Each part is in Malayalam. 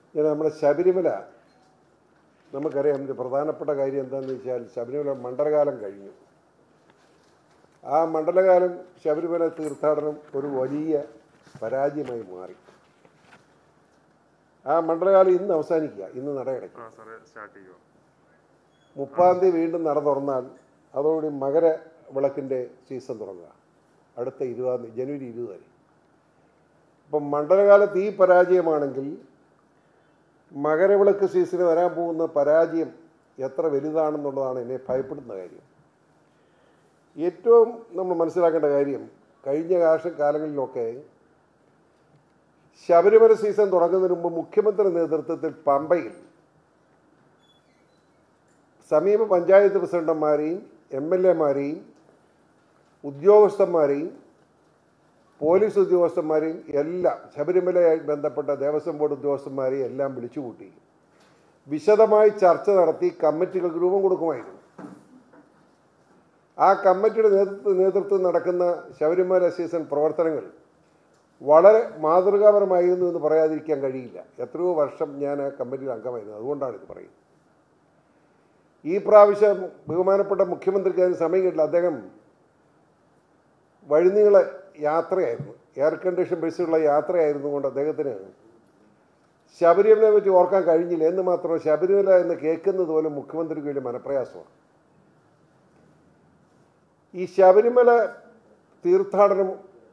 ഞാൻ നമ്മുടെ ശബരിമല നമുക്കറിയാം ഒരു പ്രധാനപ്പെട്ട കാര്യം എന്താണെന്ന് വെച്ചാൽ ശബരിമല മണ്ഡലകാലം കഴിഞ്ഞു ആ മണ്ഡലകാലം ശബരിമല തീർത്ഥാടനം ഒരു വലിയ പരാജയമായി മാറി ആ മണ്ഡലകാലം ഇന്ന് അവസാനിക്കുക ഇന്ന് നടയടയ്ക്കും ആ സാറേ സ്റ്റാർട്ട് ചെയ്യുക മുപ്പാം തീയതി വീണ്ടും നട തുറന്നാൽ അതോടുകൂടി മകര വിളക്കിൻ്റെ സീസൺ തുടങ്ങുക അടുത്ത ഇരുപതാം തീയതി ജനുവരി ഇരുപത് വരെ അപ്പം മണ്ഡലകാലത്ത് ഈ പരാജയമാണെങ്കിൽ മകരവിളക്ക് സീസണിൽ വരാൻ പോകുന്ന പരാജയം എത്ര വലുതാണെന്നുള്ളതാണ് എന്നെ ഭയപ്പെടുന്ന കാര്യം ഏറ്റവും നമ്മൾ മനസ്സിലാക്കേണ്ട കാര്യം കഴിഞ്ഞ കാർഷ കാലങ്ങളിലൊക്കെ ശബരിമല സീസൺ തുടങ്ങുന്നതിന് മുമ്പ് മുഖ്യമന്ത്രി നേതൃത്വത്തിൽ പമ്പയിൽ സമീപ പഞ്ചായത്ത് പ്രസിഡന്റുമാരെയും എം എൽ എമാരെയും ഉദ്യോഗസ്ഥന്മാരെയും പോലീസ് ഉദ്യോഗസ്ഥന്മാരെയും എല്ലാം ശബരിമലയായി ബന്ധപ്പെട്ട ദേവസ്വം ബോർഡ് ഉദ്യോഗസ്ഥന്മാരെയും എല്ലാം വിളിച്ചുകൂട്ടി വിശദമായി ചർച്ച നടത്തി കമ്മിറ്റികൾക്ക് രൂപം കൊടുക്കുമായിരുന്നു ആ കമ്മിറ്റിയുടെ നേതൃത്വ നേതൃത്വം നടക്കുന്ന ശബരിമല സീസൺ പ്രവർത്തനങ്ങൾ വളരെ മാതൃകാപരമായിരുന്നു എന്ന് പറയാതിരിക്കാൻ കഴിയില്ല എത്രയോ വർഷം ഞാൻ ആ കമ്മിറ്റിയിൽ അംഗമായിരുന്നു അതുകൊണ്ടാണ് ഇത് പറയുന്നത് ഈ പ്രാവശ്യം ബഹുമാനപ്പെട്ട മുഖ്യമന്ത്രിക്ക് അതിന് സമയം കിട്ടില്ല അദ്ദേഹം വഴിനീള യാത്രയായിരുന്നു എയർ കണ്ടീഷൻ ബസ്സിലുള്ള യാത്രയായിരുന്നു കൊണ്ട് അദ്ദേഹത്തിന് ശബരിമലയെ പറ്റി ഓർക്കാൻ കഴിഞ്ഞില്ല എന്ന് മാത്രമല്ല ശബരിമല എന്ന് കേൾക്കുന്നത് പോലും മുഖ്യമന്ത്രിക്ക് വലിയ മനപ്രയാസമാണ് ഈ ശബരിമല തീർത്ഥാടനം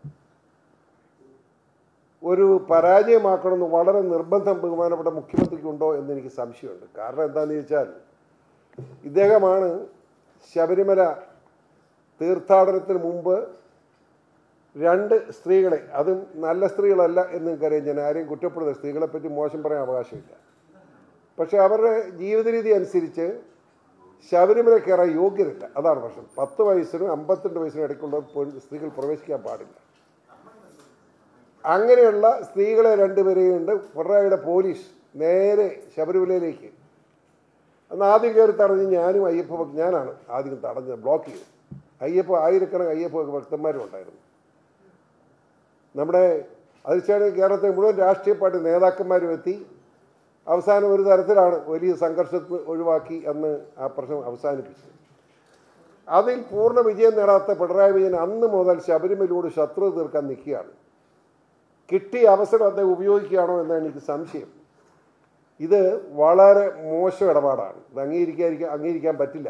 ഒരു പരാജയമാക്കണമെന്ന് വളരെ നിർബന്ധം ബഹുമാനപ്പെട്ട മുഖ്യമന്ത്രിക്കുണ്ടോ എന്ന് എനിക്ക് സംശയമുണ്ട് കാരണം എന്താണെന്ന് ചോദിച്ചാൽ ഇദ്ദേഹമാണ് ശബരിമല തീർത്ഥാടനത്തിന് മുമ്പ് രണ്ട് സ്ത്രീകളെ അതും നല്ല സ്ത്രീകളല്ല എന്ന് നിങ്ങൾക്കറിയാം ഞാൻ ആരെയും കുറ്റപ്പെടുന്ന സ്ത്രീകളെ പറ്റി മോശം പറയാൻ അവകാശമില്ല പക്ഷെ അവരുടെ ജീവിത രീതി അനുസരിച്ച് ശബരിമല കയറാൻ യോഗ്യരല്ല അതാണ് പ്രശ്നം പത്ത് വയസ്സിനും അമ്പത്തിരണ്ട് വയസ്സിനും ഇടയ്ക്കുള്ള പൊ- സ്ത്രീകൾ പ്രവേശിക്കാൻ പാടില്ല അങ്ങനെയുള്ള സ്ത്രീകളെ രണ്ടുപേരെയും ഉണ്ട് പിണറായിയുടെ പോലീസ് നേരെ ശബരിമലയിലേക്ക് അന്ന് ആദ്യം കയറി തടഞ്ഞ് ഞാനും അയ്യപ്പ ഭക്ത ഞാനാണ് ആദ്യം തടഞ്ഞത് ബ്ലോക്ക് ചെയ്തു അയ്യപ്പ ആയിരക്കണക്കിന് അയ്യപ്പ ഭക്തന്മാരും ഉണ്ടായിരുന്നു നമ്മുടെ അതിനുശേഷം കേരളത്തിലെ മുഴുവൻ രാഷ്ട്രീയ പാർട്ടി നേതാക്കന്മാരും എത്തി അവസാനം ഒരു തരത്തിലാണ് വലിയ സംഘർഷത്തിൽ ഒഴിവാക്കി അന്ന് ആ പ്രശ്നം അവസാനിപ്പിച്ചത് അതിൽ പൂർണ്ണ വിജയം നേടാത്ത പിണറായി വിജയൻ അന്ന് മുതൽ ശബരിമലയോട് ശത്രു തീർക്കാൻ നിൽക്കുകയാണ് കിട്ടിയ അവസരം അദ്ദേഹം ഉപയോഗിക്കുകയാണോ എന്നാണ് എനിക്ക് സംശയം ഇത് വളരെ മോശം ഇടപാടാണ് ഇത് അംഗീകരിക്കാൻ അംഗീകരിക്കാൻ പറ്റില്ല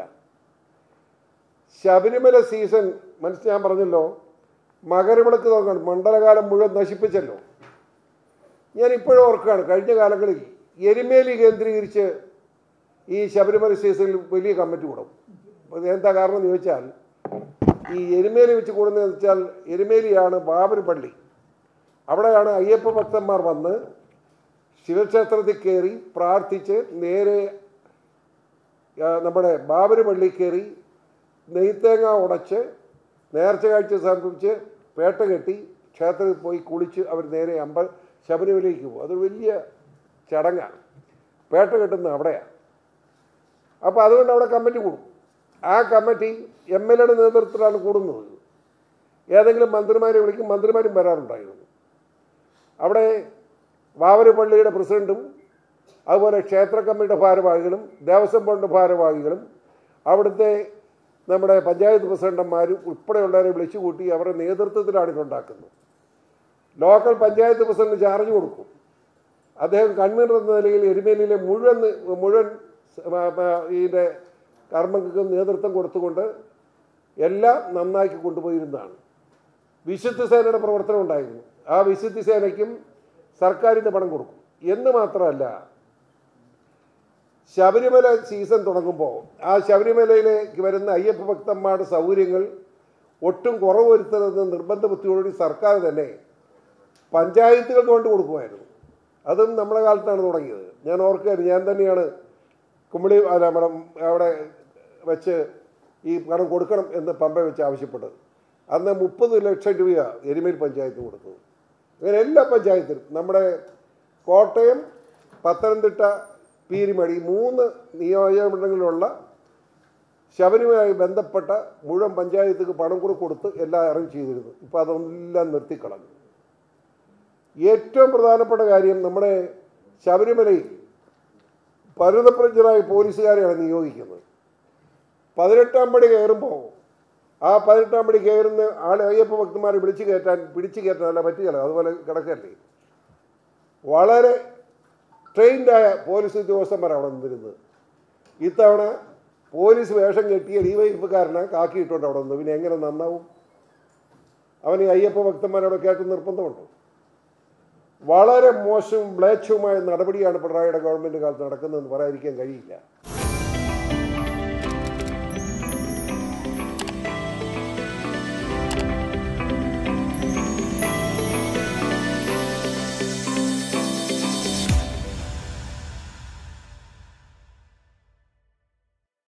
ശബരിമല സീസൺ മനസ്സിൽ ഞാൻ പറഞ്ഞല്ലോ മകരവിളക്ക് തുടങ്ങണം മണ്ഡലകാലം മുഴുവൻ നശിപ്പിച്ചല്ലോ ഞാൻ ഇപ്പോഴും ഓർക്കുകയാണ് കഴിഞ്ഞ കാലങ്ങളിൽ എരുമേലി കേന്ദ്രീകരിച്ച് ഈ ശബരിമല സീസണിൽ വലിയ കമ്മിറ്റി കൂടും അത് എന്താ കാരണം എന്ന് ചോദിച്ചാൽ ഈ എരുമേലി വെച്ച് കൂടുന്നതെന്ന് വെച്ചാൽ എരുമേലിയാണ് ബാബർ പള്ളി അവിടെയാണ് അയ്യപ്പ ഭക്തന്മാർ വന്ന് ശിവക്ഷേത്രത്തിൽ കയറി പ്രാർത്ഥിച്ച് നേരെ ആ, നമ്മുടെ ബാബര് പള്ളി കയറി നെയ്ത്തേങ്ങ ഉടച്ച് നേർച്ച കാഴ്ച സമർപ്പിച്ച് പേട്ട കെട്ടി ക്ഷേത്രത്തിൽ പോയി കുളിച്ച് അവർ നേരെ അമ്പ ശബരിമലയ്ക്ക് പോകും അതൊരു വലിയ ചടങ്ങാണ് പേട്ട കെട്ടുന്നത് അവിടെയാണ് അപ്പോൾ അതുകൊണ്ട് അവിടെ കമ്മിറ്റി കൂടും ആ കമ്മിറ്റി എം എൽ എയുടെ നേതൃത്വത്തിലാണ് കൂടുന്നത് ഏതെങ്കിലും മന്ത്രിമാരെ വിളിക്കും മന്ത്രിമാരും വരാറുണ്ടായിരുന്നു അവിടെ വാവര് പള്ളിയുടെ പ്രസിഡന്റും അതുപോലെ ക്ഷേത്ര കമ്മിറ്റിയുടെ ഭാരവാഹികളും ദേവസ്വം ബോർഡിൻ്റെ ഭാരവാഹികളും അവിടുത്തെ നമ്മുടെ പഞ്ചായത്ത് പ്രസിഡന്റന്മാരും ഉൾപ്പെടെയുള്ളവരെ വിളിച്ചു കൂട്ടി അവരുടെ നേതൃത്വത്തിലാണ് ഇതുണ്ടാക്കുന്നത് ലോക്കൽ പഞ്ചായത്ത് പ്രസിഡന്റ് ചാർജ് കൊടുക്കും അദ്ദേഹം കൺവീനർ എന്ന നിലയിൽ എരുമേലിയിലെ മുഴുവൻ മുഴുവൻ സ- ആ, ഇതിൻ്റെ കർമ്മങ്ങൾക്ക് നേതൃത്വം കൊടുത്തുകൊണ്ട് എല്ലാം നന്നാക്കി കൊണ്ടുപോയിരുന്നതാണ് വിശുദ്ധ സേനയുടെ പ്രവർത്തനം ഉണ്ടായിരുന്നു ആ വിശുദ്ധ സേനയ്ക്കും സർക്കാരിൻ്റെ പണം കൊടുക്കും എന്ന് മാത്രമല്ല ശബരിമല സീസൺ തുടങ്ങുമ്പോൾ ആ ശബരിമലയിലേക്ക് വരുന്ന അയ്യപ്പ ഭക്തന്മാരുടെ സൗകര്യങ്ങൾ ഒട്ടും കുറവ് വരുത്തരുതെന്ന് നിർബന്ധ ബുദ്ധിയോടുകൂടി സർക്കാർ തന്നെ പഞ്ചായത്തുകൾക്ക് കൊണ്ട് കൊടുക്കുമായിരുന്നു അതും നമ്മുടെ കാലത്താണ് തുടങ്ങിയത് ഞാൻ ഓർക്കുകയായിരുന്നു ഞാൻ തന്നെയാണ് കുമ്പളി അല്ല നമ്മുടെ അവിടെ വെച്ച് ഈ പണം കൊടുക്കണം എന്ന് പമ്പ വെച്ച് ആവശ്യപ്പെട്ടത് അന്ന് മുപ്പത് ലക്ഷം രൂപ എരുമേൽ പഞ്ചായത്തിന് കൊടുത്തത് അങ്ങനെ എല്ലാ പഞ്ചായത്തിലും നമ്മുടെ കോട്ടയം പത്തനംതിട്ട പീരിമടി മൂന്ന് നിയോജകമണ്ഡലങ്ങളിലുള്ള ശബരിമലയുമായി ബന്ധപ്പെട്ട മുഴുവൻ പഞ്ചായത്തുക്ക് പണം കൂടെ കൊടുത്ത് എല്ലാം അറേഞ്ച് ചെയ്തിരുന്നു ഇപ്പോൾ അതെല്ലാം നിർത്തിക്കളഞ്ഞു ഏറ്റവും പ്രധാനപ്പെട്ട കാര്യം നമ്മുടെ ശബരിമലയിൽ പരുതപ്രജ്ഞരായ പോലീസുകാരെയാണ് നിയോഗിക്കുന്നത് പതിനെട്ടാം പടി കയറുമ്പോൾ ആ പതിനെട്ടാം പടി കയറുന്ന ആൾ അയ്യപ്പ ഭക്തന്മാരെ വിളിച്ചു കയറ്റാൻ പിടിച്ചു കയറ്റാനല്ല പറ്റുകയല്ല അതുപോലെ കിടക്കല്ലേ വളരെ ട്രെയിൻഡായ പോലീസ് ഉദ്യോഗസ്ഥന്മാരാണ് അവിടെ നിന്നിരുന്നത് ഇത്തവണ പോലീസ് വേഷം കെട്ടിയ ഡിവൈഎഫുകാരനെ കാക്കിയിട്ടുണ്ട് അവിടെ നിന്ന് പിന്നെ എങ്ങനെ നന്നാവും അവന് ഈ അയ്യപ്പ ഭക്തന്മാരോട് കേട്ട് നിർബന്ധമുണ്ടോ വളരെ മോശവും മ്ലേച്ഛവുമായ നടപടിയാണ് പിണറായിയുടെ ഗവൺമെൻറ് കാലത്ത് നടക്കുന്നതെന്ന് പറയാതിരിക്കാൻ കഴിയില്ല